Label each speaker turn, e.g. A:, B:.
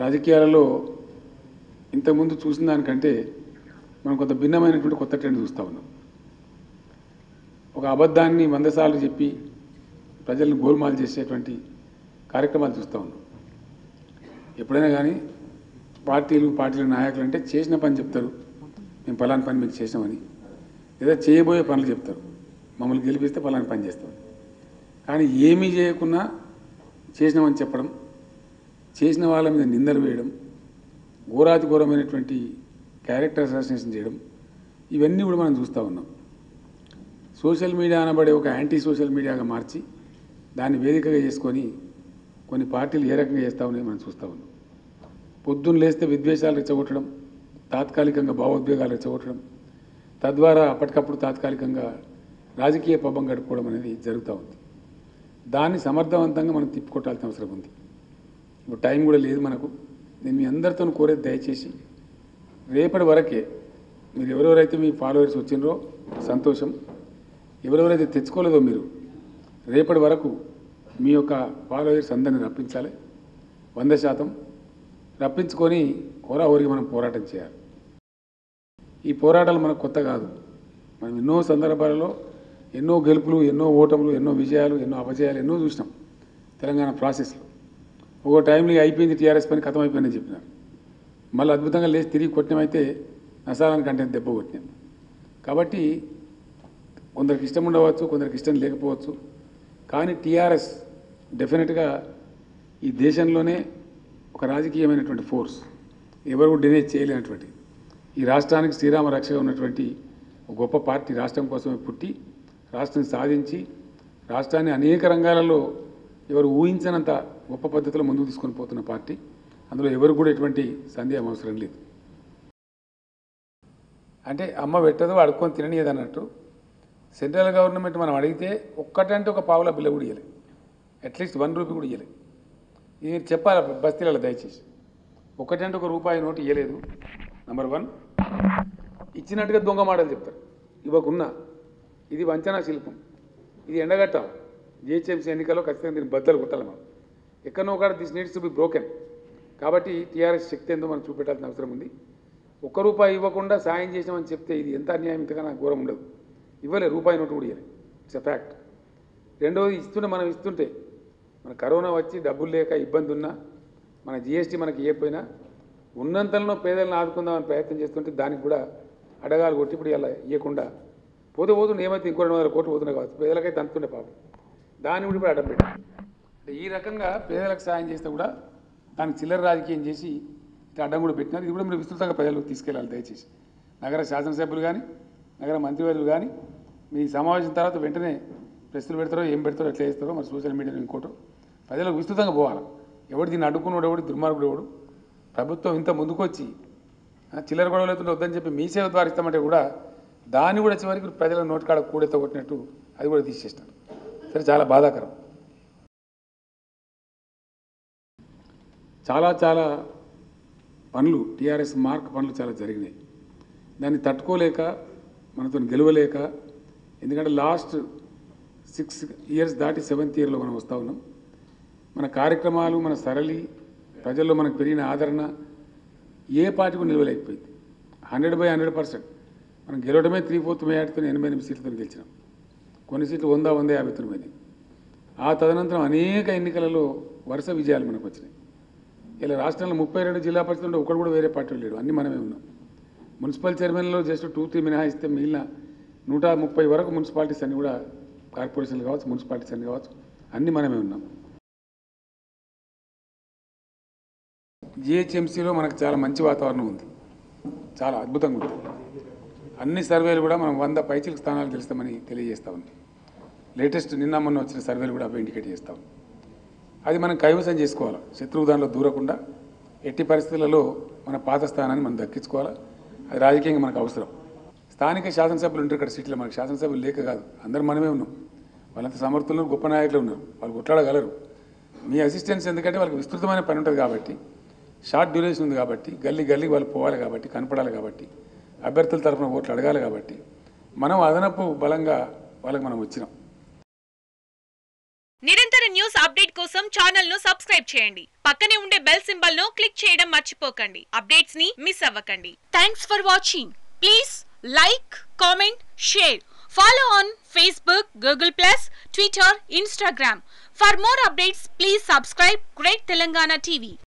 A: రాజకీయాలలో ఇంతకుముందు చూసిన దానికంటే మనం కొంత భిన్నమైనటువంటి కొత్త ట్రెండ్ చూస్తూ ఉన్నాం ఒక అబద్ధాన్ని వంద సార్లు చెప్పి ప్రజలను గోల్మాల్ చేసేటువంటి కార్యక్రమాలు చూస్తూ ఉన్నాం ఎప్పుడైనా కానీ పార్టీలు పార్టీల నాయకులు అంటే చేసిన పని చెప్తారు మేము ఫలాని పని మీకు చేసామని లేదా చేయబోయే పనులు చెప్తారు మమ్మల్ని గెలిపిస్తే ఫలాని పని చేస్తాం కానీ ఏమీ చేయకున్నా చేసినామని చెప్పడం చేసిన వాళ్ళ మీద నిందలు వేయడం ఘోరాతి ఘోరమైనటువంటి క్యారెక్టర్ అసాసినేషన్ చేయడం ఇవన్నీ కూడా మనం చూస్తూ ఉన్నాం సోషల్ మీడియా అనబడే ఒక యాంటీ సోషల్ మీడియాగా మార్చి దాన్ని వేదికగా చేసుకొని కొన్ని పార్టీలు ఏ రకంగా చేస్తూ ఉన్నాయో మనం చూస్తూ ఉన్నాం పొద్దున్న లేస్తే విద్వేషాలు రెచ్చగొట్టడం తాత్కాలికంగా భావోద్వేగాలు రెచ్చగొట్టడం తద్వారా అప్పటికప్పుడు తాత్కాలికంగా రాజకీయ పబ్బం గడుపుకోవడం అనేది జరుగుతూ ఉంది దాన్ని సమర్థవంతంగా మనం తిప్పుకొట్టాల్సిన అవసరం ఉంది ఇప్పుడు టైం కూడా లేదు మనకు నేను మీ అందరితో కోరేది దయచేసి రేపటి వరకే మీరు ఎవరెవరైతే మీ ఫాలోవర్స్ వచ్చిండ్రో సంతోషం ఎవరెవరైతే తెచ్చుకోలేదో మీరు రేపటి వరకు మీ యొక్క ఫాలోవర్స్ అందరిని రప్పించాలి వంద శాతం రప్పించుకొని హోరాహోరికి మనం పోరాటం చేయాలి ఈ పోరాటాలు మనకు కొత్త కాదు మనం ఎన్నో సందర్భాలలో ఎన్నో గెలుపులు ఎన్నో ఓటములు ఎన్నో విజయాలు ఎన్నో అపజయాలు ఎన్నో చూసినాం తెలంగాణ ప్రాసెస్లో ఒక టైంలో ఇక అయిపోయింది టీఆర్ఎస్ పని కథం అయిపోయిందని చెప్పినారు మళ్ళీ అద్భుతంగా లేచి తిరిగి కొట్టినమైతే నసాలానికి అంటే దెబ్బ కొట్టినాం కాబట్టి కొందరికి ఇష్టం ఉండవచ్చు కొందరికి ఇష్టం లేకపోవచ్చు కానీ టీఆర్ఎస్ డెఫినెట్గా ఈ దేశంలోనే ఒక రాజకీయమైనటువంటి ఫోర్స్ ఎవరు డినే చేయలేనటువంటి ఈ రాష్ట్రానికి శ్రీరామ రక్షగా ఉన్నటువంటి ఒక గొప్ప పార్టీ రాష్ట్రం కోసమే పుట్టి రాష్ట్రం సాధించి రాష్ట్రాన్ని అనేక రంగాలలో ఎవరు ఊహించనంత గొప్ప పద్ధతిలో ముందుకు తీసుకొని పోతున్న పార్టీ అందులో ఎవరు కూడా ఎటువంటి సందేహం అవసరం లేదు అంటే అమ్మ పెట్టదు అడుక్కొని తిననీయదు అన్నట్టు సెంట్రల్ గవర్నమెంట్ మనం అడిగితే ఒక్కటంటే ఒక పావుల బిల్ల కూడా ఇవ్వలే అట్లీస్ట్ వన్ రూపీ కూడా ఇవ్వలే ఇది మీరు చెప్పాలి బస్తీలలో దయచేసి ఒకటంటే ఒక రూపాయి నోటు ఇవ్వలేదు నంబర్ వన్ ఇచ్చినట్టుగా దొంగ మాటలు చెప్తారు ఇవ్వకున్నా ఇది వంచనా శిల్పం ఇది ఎండగట్టాం జిహెచ్ఎంసీ ఎన్నికల్లో ఖచ్చితంగా దీన్ని బద్దలు కొట్టాలి మనం ఎక్కడనో ఒకటి this needs to be broken కాబట్టి టీఆర్ఎస్ శక్తి ఏందో మనం చూపెట్టాల్సిన అవసరం ఉంది ఒక్క రూపాయి ఇవ్వకుండా సాయం చేసామని చెప్తే ఇది ఎంత అన్యాయం ఇంతకన్నా ఘోరం ఉండదు ఇవ్వలే రూపాయి నోటు కూడా ఇవ్వలే ఇట్స్ అ ఫ్యాక్ట్ రెండవది ఇస్తుంటే మనం ఇస్తుంటే మన కరోనా వచ్చి డబ్బులు లేక ఇబ్బంది ఉన్నా మన జిఎస్టీ మనకి ఇవ్వకపోయినా ఉన్నంతలో పేదలను ఆదుకుందామని ప్రయత్నం చేస్తుంటే దానికి కూడా అడగాలు కొట్టి ఇప్పుడు ఇలా ఇవ్వకుండా పోతే పోతుండే ఏమైతే ఇంకో రెండు వందల కోట్లు పోతున్నాయి కావచ్చు పేదలకైతే అంతుండే పాపం దాన్ని కూడా ఇప్పుడు అడ్డం పెట్టాం అంటే ఈ రకంగా పేదలకు సాయం చేస్తే కూడా దానికి చిల్లర రాజకీయం చేసి ఇట్లా అడ్డం కూడా పెట్టినారు ఇది కూడా మీరు విస్తృతంగా ప్రజలకు తీసుకెళ్ళాలి దయచేసి నగర శాసనసభ్యులు కానీ నగర మంత్రివర్యులు కానీ మీ సమావేశం తర్వాత వెంటనే ప్రశ్నలు పెడతారో ఏం పెడతారో ఎట్లా చేస్తారో మరి సోషల్ మీడియాలో ఇంకోటో ప్రజలకు విస్తృతంగా పోవాలి ఎవడు దీన్ని అడ్డుకున్నాడు ఎవడు దుర్మార్గుడు ఎవడు ప్రభుత్వం ఇంత ముందుకొచ్చి ఆ, చిల్లర గొడవలు అవుతుంటే వద్దని చెప్పి మీ సేవ ద్వారా ఇస్తామంటే కూడా దాన్ని కూడా చివరికి ప్రజల నోటికాడ కూడెత్త కొట్టినట్టు అది కూడా తీసేసినారు సరే చాలా బాధాకరం చాలా చాలా పనులు టీఆర్ఎస్ మార్క్ పనులు చాలా జరిగినాయి దాన్ని తట్టుకోలేక మనతో గెలవలేక ఎందుకంటే లాస్ట్ సిక్స్ ఇయర్స్ దాటి సెవెంత్ ఇయర్లో మనం వస్తూ ఉన్నాం మన కార్యక్రమాలు మన సరళి ప్రజల్లో మనకు పెరిగిన ఆదరణ ఏ పార్టీకి నిలవలేకపోయింది హండ్రెడ్ బై హండ్రెడ్ పర్సెంట్ మనం గెలవడమే త్రీ ఫోర్త్ మేయాడుతో ఎనభై ఎనిమిది సీట్లతో గెలిచినాం కొన్ని సీట్లు వంద వంద యాభై తొమ్మిది ఆ తదనంతరం అనేక ఎన్నికలలో వరుస విజయాలు మనకు వచ్చినాయి ఇలా రాష్ట్రంలో ముప్పై రెండు జిల్లా పరిషత్ ఉంటే ఒకడు కూడా వేరే పార్టీ లేడు అన్ని మనమే ఉన్నాం మున్సిపల్ చైర్మన్లో జస్ట్ టూ త్రీ మినహాయిస్తే మిగిలిన నూట ముప్పై వరకు మున్సిపాలిటీస్ అన్ని కూడా కార్పొరేషన్లు కావచ్చు మున్సిపాలిటీస్ అన్ని కావచ్చు అన్ని మనమే ఉన్నాం జిహెచ్ఎంసీలో మనకు చాలా మంచి వాతావరణం ఉంది చాలా అద్భుతంగా ఉంది అన్ని సర్వేలు కూడా మనం వంద పైచిలకు స్థానాలు గెలుస్తామని తెలియజేస్తా ఉంది లేటెస్ట్ నిన్న మొన్న వచ్చిన సర్వేలు కూడా అవి ఇండికేట్ చేస్తా ఉంది అది మనం కైవసం చేసుకోవాలి శత్రువు దానిలో దూరకుండా ఎట్టి పరిస్థితులలో మన పాత స్థానాన్ని మనం దక్కించుకోవాలి అది రాజకీయంగా మనకు అవసరం స్థానిక శాసనసభ్యులు ఉంటారు ఇక్కడ సీట్లో మనకి శాసనసభ్యులు లేక కాదు అందరు మనమే ఉన్నాం వాళ్ళంతా సమర్థులు గొప్ప నాయకులు ఉన్నారు వాళ్ళు కొట్లాడగలరు మీ అసిస్టెన్స్ ఎందుకంటే వాళ్ళకి విస్తృతమైన పని ఉంటుంది కాబట్టి షార్ట్ డ్యూరేషన్ ఉంది కాబట్టి గల్లీ గల్లీ వాళ్ళు పోవాలి కాబట్టి కనపడాలి కాబట్టి అభ్యర్థుల తరఫున ఓట్లు అడగాలి కాబట్టి మనం అదనపు బలంగా వాళ్ళకి మనం వచ్చినాం
B: నిరంతర న్యూస్ వీడియోస్ అప్డేట్ కోసం ఛానల్ ను సబ్స్క్రైబ్ చేయండి పక్కనే ఉండే బెల్ సింబల్ ను క్లిక్ చేయడం మర్చిపోకండి అప్డేట్స్ ని మిస్ అవ్వకండి thanks for watching please like comment share follow on Facebook Google plus Twitter Instagram for more updates please subscribe great Telangana TV